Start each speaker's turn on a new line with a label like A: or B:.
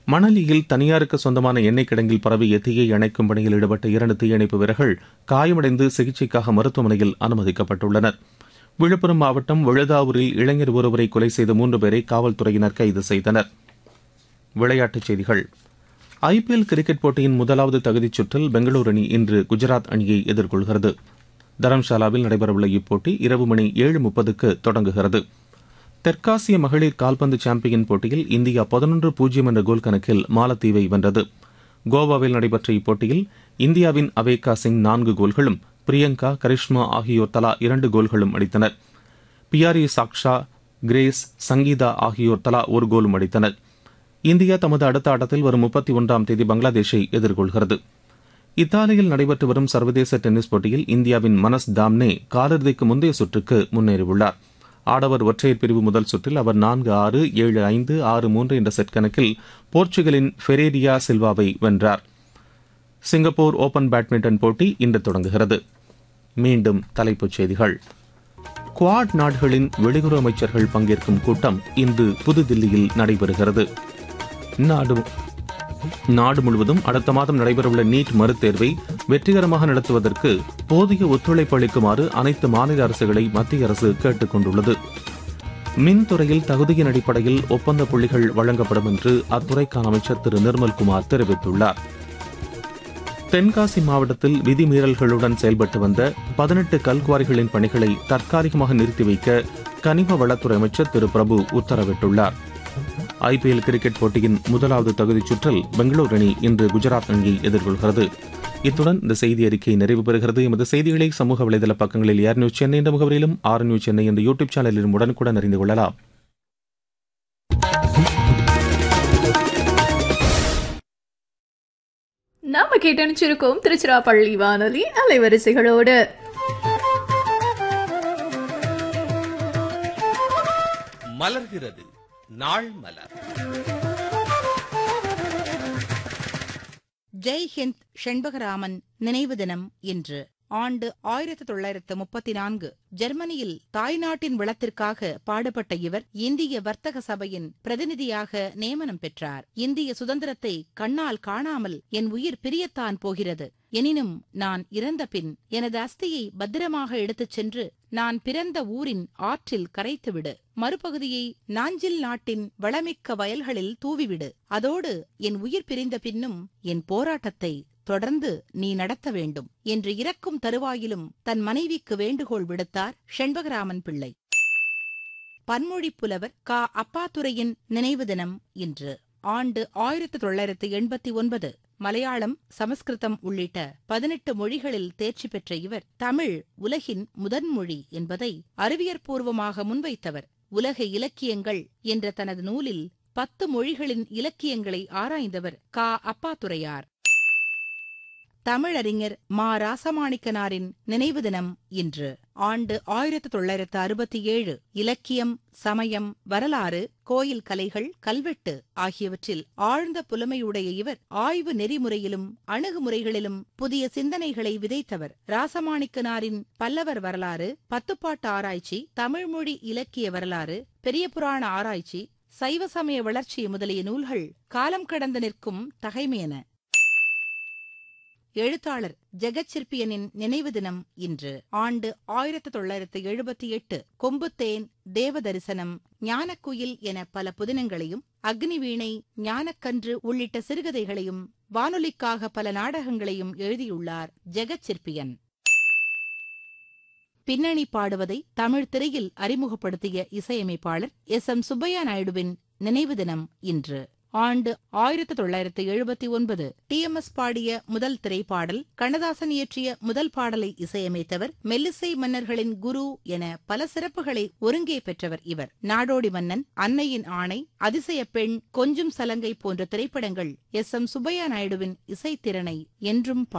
A: மணலியில் தனியாருக்கு சொந்தமான எண்ணெய் கிடங்கில் பரவிய தீயை அணைக்கும் பணியில் ஈடுபட்ட இரண்டு தீயணைப்பு வீரர்கள் காயமடைந்து சிகிச்சைக்காக மருத்துவமனையில் அனுமதிக்கப்பட்டுள்ளனர் விழுப்புரம் மாவட்டம் விழுதாவூரில் இளைஞர் ஒருவரை கொலை செய்த மூன்று பேரை காவல்துறையினர் கைது செய்தனர் விளையாட்டுச் செய்திகள் ஐபிஎல் கிரிக்கெட் போட்டியின் முதலாவது தகுதிச் சுற்றில் பெங்களூரு அணி இன்று குஜராத் அணியை எதிர்கொள்கிறது தரம்ஷாலாவில் நடைபெறவுள்ள இப்போட்டி இரவு மணி ஏழு முப்பதுக்கு தொடங்குகிறது தெற்காசிய மகளிர் கால்பந்து சாம்பியன் போட்டியில் இந்தியா பதினொன்று பூஜ்ஜியம் என்ற கோல் கணக்கில் மாலத்தீவை வென்றது கோவாவில் நடைபெற்ற இப்போட்டியில் இந்தியாவின் அவேகா சிங் நான்கு கோல்களும் பிரியங்கா கரிஷ்மா ஆகியோர் தலா இரண்டு கோல்களும் அடித்தனர் பியாரி சாக்ஷா கிரேஸ் சங்கீதா ஆகியோர் தலா ஒரு கோலும் அடித்தனர் இந்தியா தமது அடுத்த ஆட்டத்தில் வரும் முப்பத்தி ஒன்றாம் தேதி பங்களாதேஷை எதிர்கொள்கிறது இத்தாலியில் நடைபெற்று வரும் சர்வதேச டென்னிஸ் போட்டியில் இந்தியாவின் மனஸ் தாம்னே காலிறுதிக்கு முந்தைய சுற்றுக்கு முன்னேறியுள்ளார் ஆடவர் ஒற்றையர் பிரிவு முதல் சுற்றில் அவர் நான்கு ஆறு ஏழு ஐந்து ஆறு மூன்று என்ற செட் கணக்கில் போர்ச்சுகலின் ஃபெரேரியா சில்வாவை வென்றார் சிங்கப்பூர் ஓபன் பேட்மிண்டன் போட்டி இன்று தொடங்குகிறது மீண்டும் தலைப்புச் செய்திகள் குவாட் நாடுகளின் வெளியுறவு அமைச்சர்கள் பங்கேற்கும் கூட்டம் இன்று புதுதில்லியில் நடைபெறுகிறது நாடு நாடு முழுவதும் அடுத்த மாதம் நடைபெறவுள்ள நீட் மறுதேர்வை வெற்றிகரமாக நடத்துவதற்கு போதிய ஒத்துழைப்பு அளிக்குமாறு அனைத்து மாநில அரசுகளை மத்திய அரசு கேட்டுக் கொண்டுள்ளது மின்துறையில் தகுதியின் அடிப்படையில் ஒப்பந்த புள்ளிகள் வழங்கப்படும் என்று அத்துறைக்கான அமைச்சர் திரு நிர்மல்குமார் தெரிவித்துள்ளார் தென்காசி மாவட்டத்தில் விதிமீறல்களுடன் செயல்பட்டு வந்த பதினெட்டு கல்குவாரிகளின் பணிகளை தற்காலிகமாக நிறுத்தி வைக்க கனிம வளத்துறை அமைச்சர் திரு பிரபு உத்தரவிட்டுள்ளார் ஐபிஎல் கிரிக்கெட் போட்டியின் முதலாவது தகுதிச் சுற்றில் பெங்களூரு அணி இன்று குஜராத் அணியை எதிர்கொள்கிறது இத்துடன் இந்த செய்தி அறிக்கை நிறைவு பெறுகிறது எமது செய்திகளை சமூக வலைதள பக்கங்களில் ஏர் நியூஸ் சென்னை என்ற முகவரியிலும் ஆர் நியூஸ் சென்னை என்ற யூடியூப் சேனலிலும் உடனுக்குடன் அறிந்து கொள்ளலாம்
B: நாம கேட்டணிச்சிருக்கோம் திருச்சிராப்பள்ளி வானொலி அலைவரிசைகளோடு
C: மலர்கிறது நாள் மலர்
D: ஜெய் ஹிந்த் ஷண்பகராமன் நினைவு தினம் இன்று ஆண்டு ஆயிரத்து தொள்ளாயிரத்து முப்பத்தி நான்கு ஜெர்மனியில் தாய்நாட்டின் வளத்திற்காக பாடுபட்ட இவர் இந்திய வர்த்தக சபையின் பிரதிநிதியாக நியமனம் பெற்றார் இந்திய சுதந்திரத்தை கண்ணால் காணாமல் என் உயிர் பிரியத்தான் போகிறது எனினும் நான் இறந்த பின் எனது அஸ்தியை பத்திரமாக எடுத்துச் சென்று நான் பிறந்த ஊரின் ஆற்றில் கரைத்துவிடு மறுபகுதியை நாஞ்சில் நாட்டின் வளமிக்க வயல்களில் தூவிவிடு அதோடு என் உயிர் பிரிந்த பின்னும் என் போராட்டத்தை தொடர்ந்து நீ நடத்த வேண்டும் என்று இறக்கும் தருவாயிலும் தன் மனைவிக்கு வேண்டுகோள் விடுத்தார் ஷண்பகராமன் பிள்ளை பன்மொழிப் புலவர் கா அப்பாத்துரையின் நினைவு தினம் இன்று ஆண்டு ஆயிரத்து தொள்ளாயிரத்து எண்பத்தி ஒன்பது மலையாளம் சமஸ்கிருதம் உள்ளிட்ட பதினெட்டு மொழிகளில் தேர்ச்சி பெற்ற இவர் தமிழ் உலகின் முதன்மொழி என்பதை அறிவியற்பூர்வமாக முன்வைத்தவர் உலக இலக்கியங்கள் என்ற தனது நூலில் பத்து மொழிகளின் இலக்கியங்களை ஆராய்ந்தவர் கா அப்பாத்துரையார் தமிழறிஞர் மா ராசமாணிக்கனாரின் நினைவு தினம் இன்று ஆண்டு ஆயிரத்து தொள்ளாயிரத்து அறுபத்தி ஏழு இலக்கியம் சமயம் வரலாறு கோயில் கலைகள் கல்வெட்டு ஆகியவற்றில் ஆழ்ந்த புலமையுடைய இவர் ஆய்வு நெறிமுறையிலும் அணுகுமுறைகளிலும் புதிய சிந்தனைகளை விதைத்தவர் ராசமாணிக்கனாரின் பல்லவர் வரலாறு பத்துப்பாட்டு ஆராய்ச்சி தமிழ்மொழி இலக்கிய வரலாறு பெரிய புராண ஆராய்ச்சி சைவ சமய வளர்ச்சி முதலிய நூல்கள் காலம் கடந்து நிற்கும் தகைமையன எழுத்தாளர் ஜெகச்சிற்பியனின் நினைவு தினம் இன்று ஆண்டு ஆயிரத்து தொள்ளாயிரத்து எழுபத்தி எட்டு கொம்புத்தேன் தேவ தரிசனம் ஞானக்குயில் என பல புதினங்களையும் அக்னிவீணை ஞானக்கன்று உள்ளிட்ட சிறுகதைகளையும் வானொலிக்காக பல நாடகங்களையும் எழுதியுள்ளார் ஜெகச்சிற்பியன் பின்னணி பாடுவதை தமிழ் திரையில் அறிமுகப்படுத்திய இசையமைப்பாளர் எஸ் எம் சுப்பையா நாயுடுவின் நினைவு தினம் இன்று ஆண்டு ஆயிரத்து தொள்ளாயிரத்து எழுபத்தி ஒன்பது டி எம் எஸ் பாடிய முதல் திரைப்பாடல் கண்ணதாசன் இயற்றிய முதல் பாடலை இசையமைத்தவர் மெல்லிசை மன்னர்களின் குரு என பல சிறப்புகளை ஒருங்கே பெற்றவர் இவர் நாடோடி மன்னன் அன்னையின் ஆணை அதிசய பெண் கொஞ்சும் சலங்கை போன்ற திரைப்படங்கள் எஸ் எம் சுப்பையா நாயுடுவின் இசைத்திறனை என்றும்